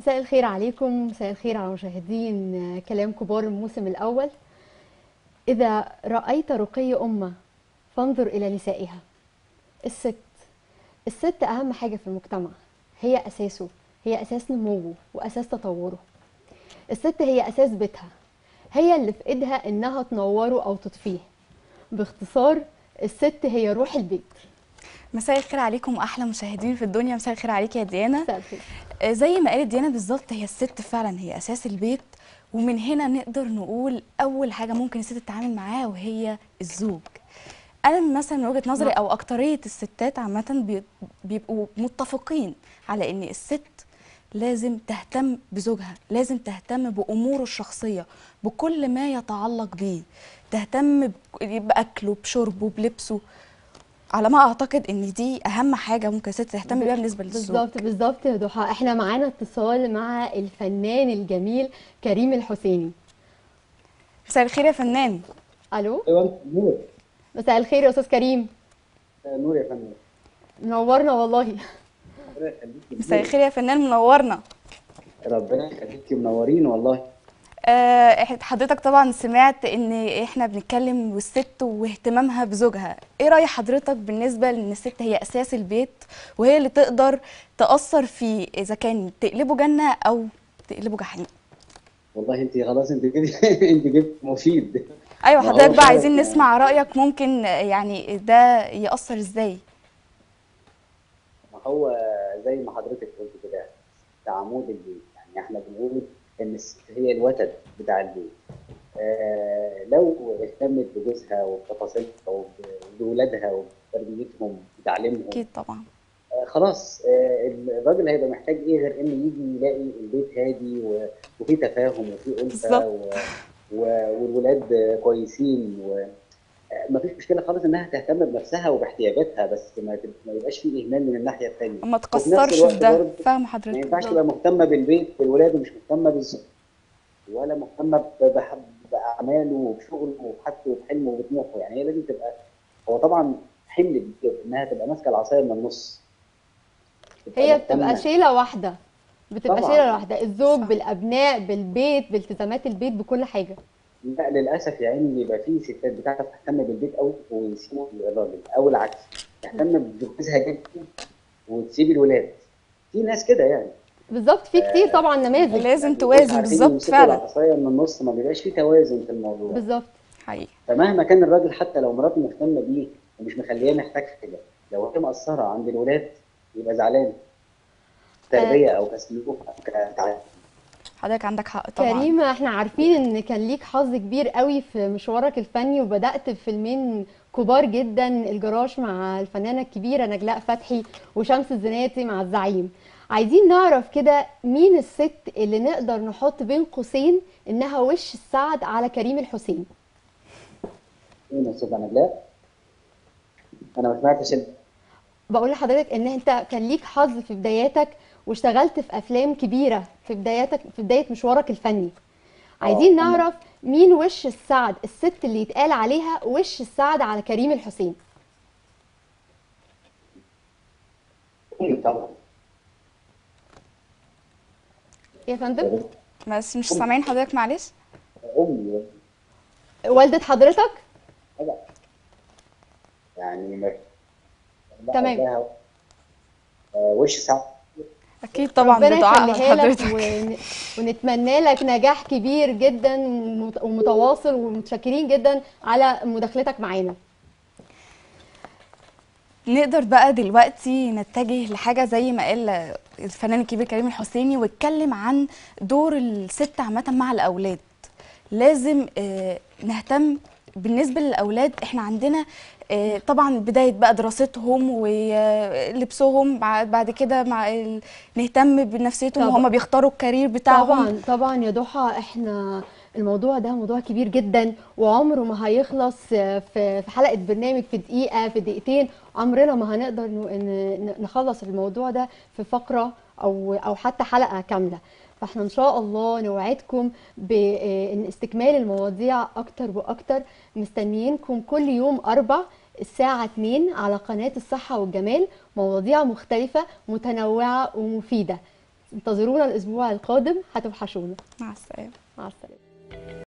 مساء الخير عليكم مساء الخير على مشاهدين كلام كبار الموسم الأول إذا رأيت رقي أمة فانظر إلى نسائها الست الست أهم حاجة في المجتمع هي أساسه هي أساس نموه وأساس تطوره الست هي أساس بيتها هي اللي في إيدها إنها تنوره أو تطفيه باختصار الست هي روح البيت مساء الخير عليكم احلى مشاهدين في الدنيا مساء الخير عليك يا ديانا مساء الخير آه، زي ما قالت ديانا بالظبط هي الست فعلا هي اساس البيت ومن هنا نقدر نقول اول حاجه ممكن الست تتعامل معاها وهي الزوج انا مثلا من وجهه نظري او اكتريه الستات عامه بي- بيبقوا متفقين على ان الست لازم تهتم بزوجها لازم تهتم باموره الشخصيه بكل ما يتعلق بيه تهتم ب- باكله بشربه بلبسه على ما اعتقد ان دي اهم حاجه ممكن الست تهتم بيها بالنسبه للزوج بالظبط بالظبط يا ضحى احنا معانا اتصال مع الفنان الجميل كريم الحسيني مساء الخير يا فنان الو ايوه نور مساء الخير يا استاذ كريم نور يا فندم منورنا والله ربنا يخليكي مساء الخير يا فنان منورنا ربنا يخليكي منورين والله آه، إح- حضرتك طبعا سمعت ان احنا بنتكلم والست واهتمامها بزوجها ايه رأي حضرتك بالنسبة لان الست هي اساس البيت وهي اللي تقدر تأثر فيه اذا كان تقلبه جنة او تقلبه جحيم والله انت خلاص انت جبت انت جبت مفيد ايوه ما هو حضرتك بقى فعلا عايزين يعني. نسمع رأيك ممكن آه، يعني ده يأثر ازاي ما هو زي ما حضرتك قلت كده ده عمود البيت يعني احنا بنقول ان الست هي الوتد بتاع البيت آه لو اهتمت بجوزها وبتفاصيلها وبولادها وبتربيتهم وتعليمهم اكيد طبعا آه، خلاص آه، الراجل هيبقى محتاج ايه غير انه يجي يلاقي البيت هادي و- وفي تفاهم وفي ألفة بالظبط. و... و... والولاد آه، كويسين و ما فيش مشكله خالص انها تهتم بنفسها وباحتياجاتها بس ما, تب... ما يبقاش في اهمال من الناحيه الثانيه ما وفي تقصرش نفس في الوقت ده برضه فاهمه ما حضرتك ينفعش تبقى مهتمه بالبيت بالولاد ومش مهتمه بالزوج ولا مهتمه ب- بح- باعماله وبشغله وبحاجته وبحلمه وبطموحه يعني هي لازم تبقى هو طبعا حمل كبير انها تبقى ماسكه العصايه من النص تبقى هي بتبقى مهتمة. شيله واحده بتبقى طبعاً. شيله واحده الزوج صح. بالابناء بالبيت بالتزامات البيت بكل حاجه لا للاسف يا عيني بيبقى في ستات بتعرف تهتم بالبيت قوي ويسيبوا الراجل او العكس تهتم بجوزها جدا وتسيب الولاد في ناس كده يعني بالظبط في كتير طبعا نماذج لازم توازن عارفين بالظبط يمسكوا فعلا العصايه من النص ما بيبقاش في توازن في الموضوع بالظبط حقيقي فمهما كان الراجل حتى لو مراته مهتمه بيه ومش مخليه محتاج حاجه لو هي مقصره عند الولاد يبقى زعلان تربيه او كسلوك او كتعليم حضرتك عندك حق طبعا كريم احنا عارفين ان كان ليك حظ كبير قوي في مشوارك الفني وبدأت بفيلمين كبار جدا الجراش مع الفنانة الكبيرة نجلاء فتحي وشمس الزناتي مع الزعيم عايزين نعرف كده مين الست اللي نقدر نحط بين قوسين انها وش السعد على كريم الحسين ايه يا استاذه نجلاء انا ما سمعتش ال- بقول لحضرتك ان انت كان ليك حظ في بداياتك واشتغلت في افلام كبيره في بداياتك في بدايه مشوارك الفني عايزين آه. نعرف مين وش السعد الست اللي يتقال عليها وش السعد على كريم الحسين امي طبعا يا فندم بس مش سامعين حضرتك معلش امي والده حضرتك طبعا يعني ما لا، تمام. لها، آه، وش سعد اكيد طبعا ربنا بدعاء يخليها لك حضرتك ون... ونتمنى لك نجاح كبير جدا ومت- ومتواصل ومتشكرين جدا على مداخلتك معانا نقدر بقى دلوقتي نتجه لحاجة زي ما قال الفنان الكبير كريم الحسيني واتكلم عن دور الست عامة مع الأولاد لازم آه، نهتم بالنسبة للأولاد احنا عندنا آه، طبعا بداية بقى دراستهم ولبسهم بعد بعد كده مع ال- نهتم بنفسيتهم طبعا. وهم بيختاروا الكارير بتاعهم طبعا طبعا يا ضحى احنا الموضوع ده موضوع كبير جدا وعمره ما هيخلص في في حلقة برنامج في دقيقة في دقيقتين عمرنا ما هنقدر ن- ن- نخلص الموضوع ده في فقرة او او حتى حلقة كاملة فاحنا ان شاء الله نوعدكم بان استكمال المواضيع اكتر واكتر مستنيينكم كل يوم اربع الساعة 2 على قناة الصحة والجمال مواضيع مختلفة متنوعة ومفيدة انتظرونا الاسبوع القادم هتوحشونا مع السلامه مع السلامه